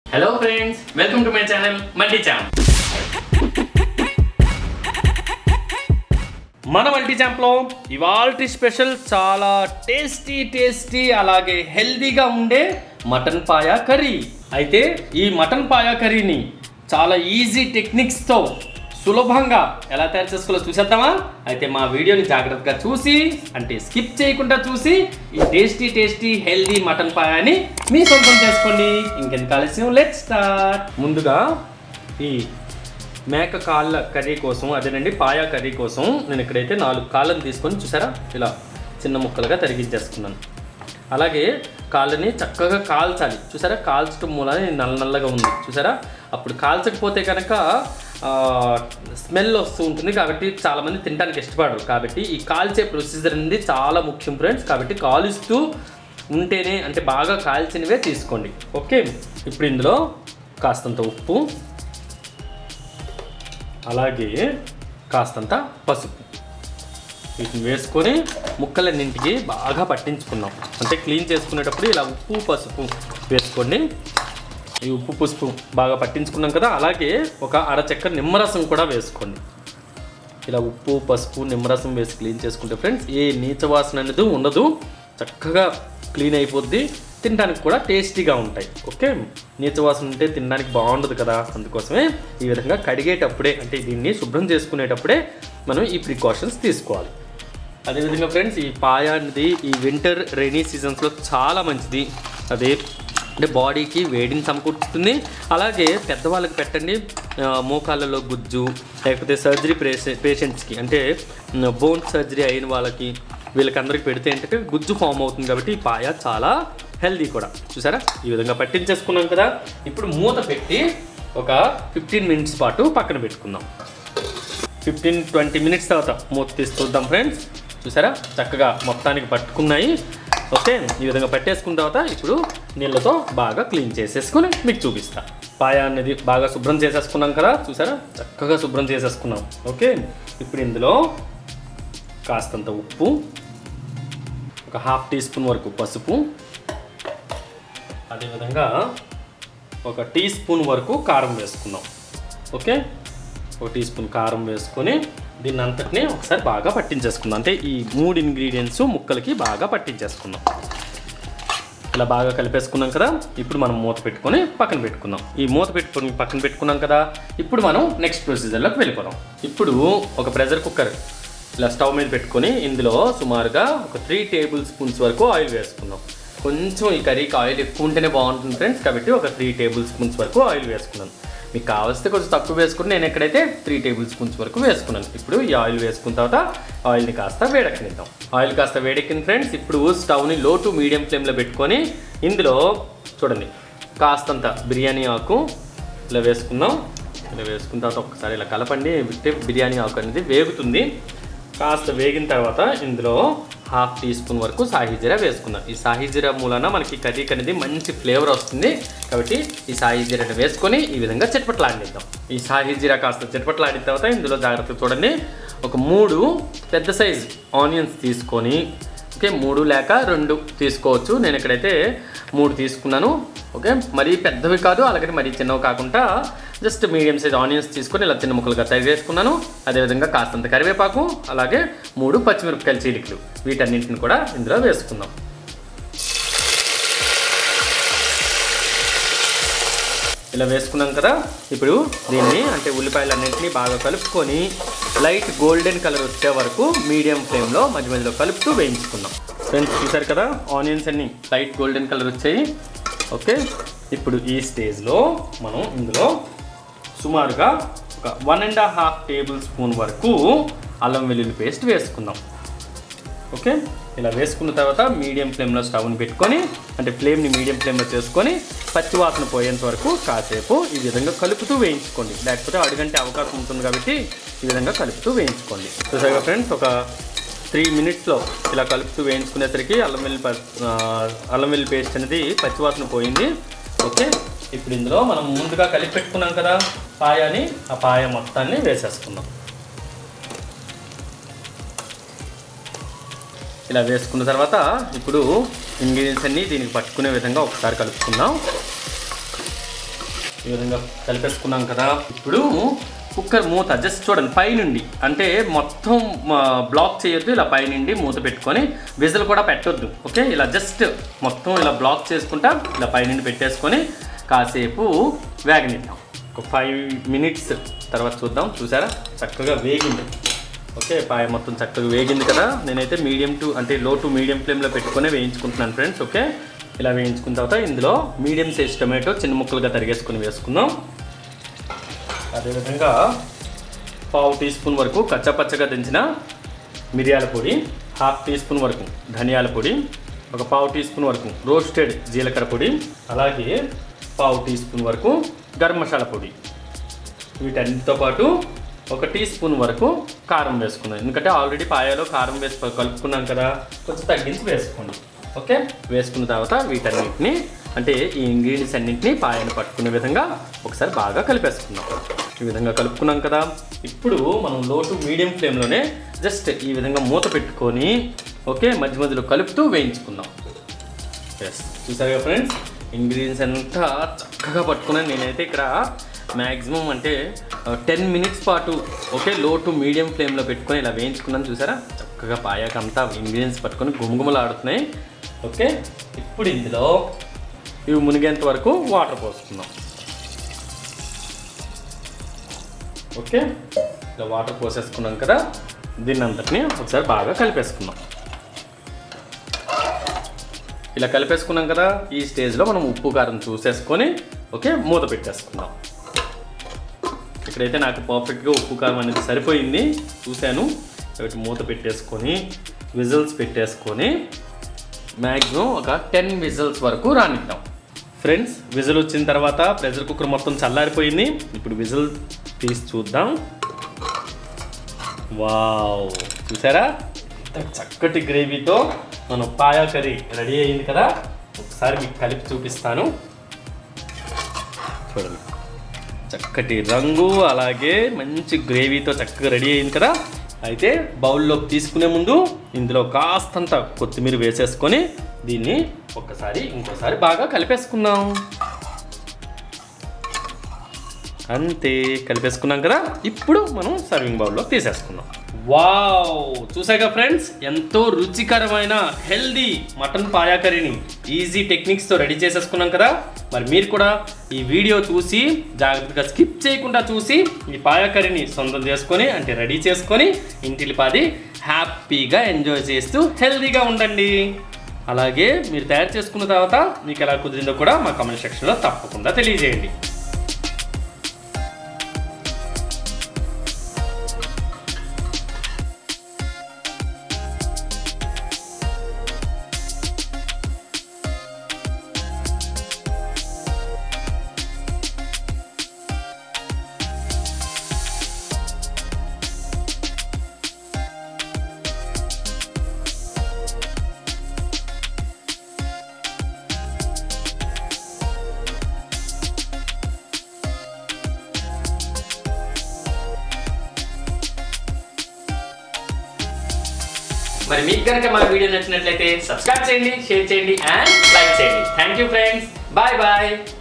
hello friends welcome to my channel multi champ మన multi ఛాంప్లో ఇవాల్టి స్పెషల్ చాలా టేస్టీ టేస్టీ అలాగే హెల్దీగా ఉండే మటన్ పాయా కర్రీ అయితే ఈ మటన్ పాయా కర్రీని చాలా ఈజీ టెక్నిక్స్తో సులభంగా ఎలా తయారు చేసుకోవాలో చూసేద్దామా అయితే మా వీడియోని జాగ్రత్తగా చూసి అంటే స్కిప్ చేయకుండా చూసి ఈ టేస్టీ టేస్టీ హెల్దీ మటన్ పాయాని మీ సొంతం చేసుకోండి ఇంకెందుకు ఆలస్యం లెట్ స్టార్ట్ ముందుగా ఈ మేక కాళ్ళ కర్రీ కోసం అదేనండి పాయా కర్రీ కోసం నేను ఇక్కడైతే నాలుగు కాళ్ళని తీసుకొని చూసారా ఇలా చిన్న ముక్కలుగా తరిగించేసుకున్నాను అలాగే కాళ్ళని చక్కగా కాల్చాలి చూసారా కాల్చడం మూలాన ఇది నల్ల నల్లగా ఉంది చూసారా అప్పుడు కాల్చకపోతే కనుక స్మెల్ వస్తూ ఉంటుంది కాబట్టి చాలామంది తినడానికి ఇష్టపడరు కాబట్టి ఈ కాల్చే ప్రొసీజర్ అనేది చాలా ముఖ్యం ఫ్రెండ్స్ కాబట్టి కాలుస్తూ ఉంటేనే అంటే బాగా కాల్చినవే తీసుకోండి ఓకే ఇప్పుడు ఇందులో కాస్తంత ఉప్పు అలాగే కాస్తంత పసుపు వీటిని వేసుకొని ముక్కలన్నింటికి బాగా పట్టించుకున్నాం అంటే క్లీన్ చేసుకునేటప్పుడు ఇలా ఉప్పు పసుపు వేసుకోండి ఈ ఉప్పు పసుపు బాగా పట్టించుకున్నాం కదా అలాగే ఒక అరచెక్క నిమ్మరసం కూడా వేసుకోండి ఇలా ఉప్పు పసుపు నిమ్మరసం వేసి క్లీన్ చేసుకుంటే ఫ్రెండ్స్ ఏ నీచ వాసన అనేది ఉండదు చక్కగా క్లీన్ అయిపోద్ది తినడానికి కూడా టేస్టీగా ఉంటాయి ఓకే నీచ వాసన ఉంటే తినడానికి బాగుండదు కదా అందుకోసమే ఈ విధంగా కడిగేటప్పుడే అంటే దీన్ని శుభ్రం చేసుకునేటప్పుడే మనం ఈ ప్రికాషన్స్ తీసుకోవాలి అదేవిధంగా ఫ్రెండ్స్ ఈ పాయ అనేది ఈ వింటర్ రైనీ సీజన్స్లో చాలా మంచిది అదే అంటే బాడీకి వేడిని సమకూర్చుతుంది అలాగే పెద్దవాళ్ళకి పెట్టండి ఆ, మోకాళ్ళలో గుజ్జు లేకపోతే సర్జరీ పేషె పేషెంట్స్కి అంటే బోన్ సర్జరీ అయిన వాళ్ళకి వీళ్ళకందరికి పెడితే ఏంటంటే గుజ్జు ఫామ్ అవుతుంది కాబట్టి ఈ పాయ చాలా హెల్దీ కూడా చూసారా ఈ విధంగా పట్టించేసుకున్నాం కదా ఇప్పుడు మూత పెట్టి ఒక ఫిఫ్టీన్ మినిట్స్ పాటు పక్కన పెట్టుకుందాం ఫిఫ్టీన్ ట్వంటీ మినిట్స్ తర్వాత మూత తీసి చూద్దాం ఫ్రెండ్స్ చూసారా చక్కగా మొత్తానికి పట్టుకున్నాయి ఓకే ఈ విధంగా పట్టేసుకున్న తర్వాత ఇప్పుడు నీళ్ళతో బాగా క్లీన్ చేసేసుకుని మీకు చూపిస్తా పాయ అనేది బాగా శుభ్రం చేసేసుకున్నాం కదా చూసారా చక్కగా శుభ్రం చేసేసుకున్నాం ఓకే ఇప్పుడు ఇందులో కాస్తంత ఉప్పు ఒక హాఫ్ టీ స్పూన్ వరకు పసుపు అదేవిధంగా ఒక టీ స్పూన్ వరకు కారం వేసుకుందాం ఓకే ఒక టీ స్పూన్ కారం వేసుకొని దీన్ని అంతటిని ఒకసారి బాగా పట్టించేసుకుందాం అంటే ఈ మూడు ఇంగ్రీడియంట్స్ ముక్కలకి బాగా పట్టించేసుకుందాం ఇలా బాగా కలిపేసుకున్నాం కదా ఇప్పుడు మనం మూత పెట్టుకొని పక్కన పెట్టుకుందాం ఈ మూత పెట్టుకొని పక్కన పెట్టుకున్నాం కదా ఇప్పుడు మనం నెక్స్ట్ ప్రొసీజర్లోకి వెళ్ళిపోదాం ఇప్పుడు ఒక ప్రెషర్ కుక్కర్ ఇలా స్టవ్ మీద పెట్టుకొని ఇందులో సుమారుగా ఒక త్రీ టేబుల్ స్పూన్స్ వరకు ఆయిల్ వేసుకుందాం కొంచెం ఈ కర్రీకి ఆయిల్ ఎక్కువ ఉంటేనే బాగుంటుంది ఫ్రెండ్స్ కాబట్టి ఒక త్రీ టేబుల్ స్పూన్స్ వరకు ఆయిల్ వేసుకున్నాను మీకు కావాల్సితే కొంచెం తక్కువ వేసుకుని నేను ఎక్కడైతే త్రీ టేబుల్ స్పూన్స్ వరకు వేసుకున్నాను ఇప్పుడు ఈ ఆయిల్ వేసుకున్న తర్వాత ఆయిల్ని కాస్త వేడెక్కనిద్దాం ఆయిల్ కాస్త వేడెక్కిన ఫ్రెండ్స్ ఇప్పుడు స్టవ్ని లో టు మీడియం ఫ్లేమ్లో పెట్టుకొని ఇందులో చూడండి కాస్తంత బిర్యానీ ఆకు ఇలా వేసుకుందాం ఇలా వేసుకున్న తర్వాత ఒకసారి ఇలా కలపండి విట్టే బిర్యానీ ఆకు అనేది వేగుతుంది కాస్త వేగిన తర్వాత ఇందులో హాఫ్ టీ స్పూన్ వరకు సాహీ జీరా వేసుకుందాం ఈ సాహీ జీరా మూలన మనకి కర్రీకి అనేది మంచి ఫ్లేవర్ వస్తుంది కాబట్టి ఈ సాహీ జీరాని వేసుకొని ఈ విధంగా చిటపట్లాడిద్దాం ఈ సాహీ జీరా కాస్త చిటపట్లాడిన తర్వాత ఇందులో జాగ్రత్తగా చూడండి ఒక మూడు పెద్ద సైజ్ ఆనియన్స్ తీసుకొని ఓకే మూడు లేక రెండు తీసుకోవచ్చు నేను ఇక్కడైతే మూడు తీసుకున్నాను ఓకే మరీ పెద్దవి కాదు అలాగే మరీ చిన్నవి కాకుండా జస్ట్ మీడియం సైజ్ ఆనియన్స్ తీసుకొని ఇలా చిన్న ముక్కలుగా తయారు చేసుకున్నాను అదేవిధంగా కాస్తంత కరివేపాకు అలాగే మూడు పచ్చిమిరపకాయల చీలికలు వీటన్నింటిని కూడా ఇందులో వేసుకుందాం ఇలా వేసుకున్నాం కదా ఇప్పుడు దీన్ని అంటే ఉల్లిపాయలన్నింటినీ బాగా కలుపుకొని లైట్ గోల్డెన్ కలర్ వచ్చే వరకు మీడియం ఫ్లేమ్లో మధ్య మధ్యలో కలుపుతూ వేయించుకుందాం ఫ్రెండ్స్ చూసారు కదా ఆనియన్స్ అన్ని లైట్ గోల్డెన్ కలర్ వచ్చాయి ఓకే ఇప్పుడు ఈ స్టేజ్లో మనం ఇందులో సుమారుగా ఒక one and half tablespoon వరకు అల్లం వెల్లుల్లి పేస్ట్ వేసుకుందాం ఓకే ఇలా వేసుకున్న తర్వాత మీడియం ఫ్లేమ్లో స్టవ్ని పెట్టుకొని అంటే ఫ్లేమ్ని మీడియం ఫ్లేమ్లో చేసుకొని పచ్చివాసన పోయేంత వరకు కాసేపు ఈ విధంగా కలుపుతూ వేయించుకోండి లేకపోతే అడుగంటే అవకాశం ఉంటుంది కాబట్టి ఈ విధంగా కలుపుతూ వేయించుకోండి చూసారుగా ఫ్రెండ్స్ ఒక త్రీ మినిట్స్లో ఇలా కలుపుతూ వేయించుకునేసరికి అల్లం వెల్లి ప- ఆ, అల్లం వెల్లి పేస్ట్ అనేది పచ్చివాసన పోయింది ఓకే ఇప్పుడు ఇందులో మనం ముందుగా కలిపి పెట్టుకున్నాం కదా పాయాని ఆ పాయ మొత్తాన్ని వేసేసుకుందాం ఇలా వేసుకున్న తర్వాత ఇప్పుడు ఇంగ్రీడియంట్స్ అన్నీ దీనికి పట్టుకునే విధంగా ఒకసారి కలుపుకుందాం ఈ విధంగా కలిపేసుకున్నాం కదా ఇప్పుడు కుక్కర్ మూత జస్ట్ చూడండి పైనుండి అంటే మొత్తం బ్లాక్ చేయొద్దు ఇలా పైనుండి మూత పెట్టుకొని విజిల్ కూడా పెట్టొద్దు ఓకే ఇలా జస్ట్ మొత్తం ఇలా బ్లాక్ చేసుకుంటా ఇలా పైనుండి పెట్టేసుకొని కాసేపు వేగనిద్దాం ఒక ఫైవ్ మినిట్స్ తర్వాత చూద్దాం చూసారా చక్కగా వేగింది ఓకే పాయ మొత్తం చక్కగా వేగింది కదా నేనైతే మీడియం టు అంటే లో టు మీడియం ఫ్లేమ్లో పెట్టుకొని వేయించుకుంటున్నాను ఫ్రెండ్స్ ఓకే ఇలా వేయించుకున్న తర్వాత ఇందులో మీడియం సైజ్ టొమాటో చిన్న ముక్కలుగా తరిగేసుకొని వేసుకుందాం అదేవిధంగా పావు టీ స్పూన్ వరకు కచ్చపచ్చగా దించిన మిరియాల పొడి హాఫ్ టీ స్పూన్ వరకు ధనియాల పొడి ఒక పావు టీ స్పూన్ వరకు రోస్టెడ్ జీలకర్ర పొడి అలాగే పావు టీ స్పూన్ వరకు గరం మసాలా పొడి వీటన్నిటితో పాటు ఒక టీ స్పూన్ వరకు కారం వేసుకున్నాం ఎందుకంటే ఆల్రెడీ పాయాలో కారం వేసి కలుపుకున్నాం కదా కొంచెం తగ్గించి వేసుకోండి ఓకే వేసుకున్న తర్వాత వీటన్నిటిని అంటే ఈ ఇంగ్రీడియంట్స్ అన్నింటినీ పాయను పట్టుకునే విధంగా ఒకసారి బాగా కలిపేసుకుందాం ఈ విధంగా కలుపుకున్నాం కదా ఇప్పుడు మనం లో టు మీడియం ఫ్లేమ్లోనే జస్ట్ ఈ విధంగా మూత పెట్టుకొని ఓకే మధ్య మధ్యలో కలుపుతూ వేయించుకుందాం ఎస్ చూసారుగా ఫ్రెండ్స్ ఇంగ్రీడియంట్స్ అంతా చక్కగా పట్టుకున్నాను నేనైతే ఇక్కడ మ్యాక్సిమం అంటే టెన్ మినిట్స్ పాటు ఓకే లో టు మీడియం ఫ్లేమ్లో పెట్టుకొని ఇలా వేయించుకున్నాను చూసారా చక్కగా పాయాక అంతా ఇంగ్రీడియంట్స్ పట్టుకొని గుమగుమలాడుతున్నాయి ఓకే ఇప్పుడు ఇందులో ఇవి మునిగేంత వరకు వాటర్ పోసుకుందాం ఓకే ఇలా వాటర్ పోసేసుకున్నాం కదా దీన్ని అంతటిని ఒకసారి బాగా కలిపేసుకుందాం ఇలా కలిపేసుకున్నాం కదా ఈ స్టేజ్లో మనం ఉప్పు కారం చూసేసుకొని ఓకే మూత పెట్టేసుకుందాం ఇక్కడైతే నాకు పర్ఫెక్ట్గా ఉప్పు కారం అనేది సరిపోయింది చూశాను కాబట్టి మూత పెట్టేసుకొని విజిల్స్ పెట్టేసుకొని మ్యాక్సిమం ఒక టెన్ విజిల్స్ వరకు రానిద్దాం ఫ్రెండ్స్ విజిల్ వచ్చిన తర్వాత ప్రెషర్ కుక్కర్ మొత్తం చల్లారిపోయింది ఇప్పుడు విజిల్ తీసి చూద్దాం వావ్ చూసారా ఎంత చక్కటి గ్రేవీతో మన పాయా కర్రీ రెడీ అయింది కదా ఒకసారి మీకు కలిపి చూపిస్తాను చూడండి చక్కటి రంగు అలాగే మంచి గ్రేవీతో చక్కగా రెడీ అయింది కదా అయితే బౌల్లోకి తీసుకునే ముందు ఇందులో కాస్తంత కొత్తిమీర వేసేసుకొని దీన్ని ఒక్కసారి ఇంకోసారి బాగా కలిపేసుకుందాం అంతే కలిపేసుకున్నాం కదా ఇప్పుడు మనం సర్వింగ్ బౌల్లో తీసేసుకుందాం వావ్ చూసాగా ఫ్రెండ్స్ ఎంతో రుచికరమైన హెల్దీ మటన్ పాయా కర్రీని ఈజీ టెక్నిక్స్తో రెడీ చేసేసుకున్నాం కదా మరి మీరు కూడా ఈ వీడియో చూసి జాగ్రత్తగా స్కిప్ చేయకుండా చూసి ఈ పాయా కర్రీని సొంతం చేసుకొని అంటే రెడీ చేసుకొని ఇంటిలిపాది హ్యాపీగా ఎంజాయ్ చేస్తూ హెల్దీగా ఉండండి అలాగే మీరు తయారు చేసుకున్న తర్వాత మీకు ఎలా కుదిరిందో కూడా మా కామెంట్ సెక్షన్లో తప్పకుండా తెలియజేయండి మరి మీకు కనుక మా వీడియో నచ్చినట్లయితే సబ్స్క్రైబ్ చేయండి షేర్ చేయండి అండ్ లైక్ చేయండి thank you friends bye bye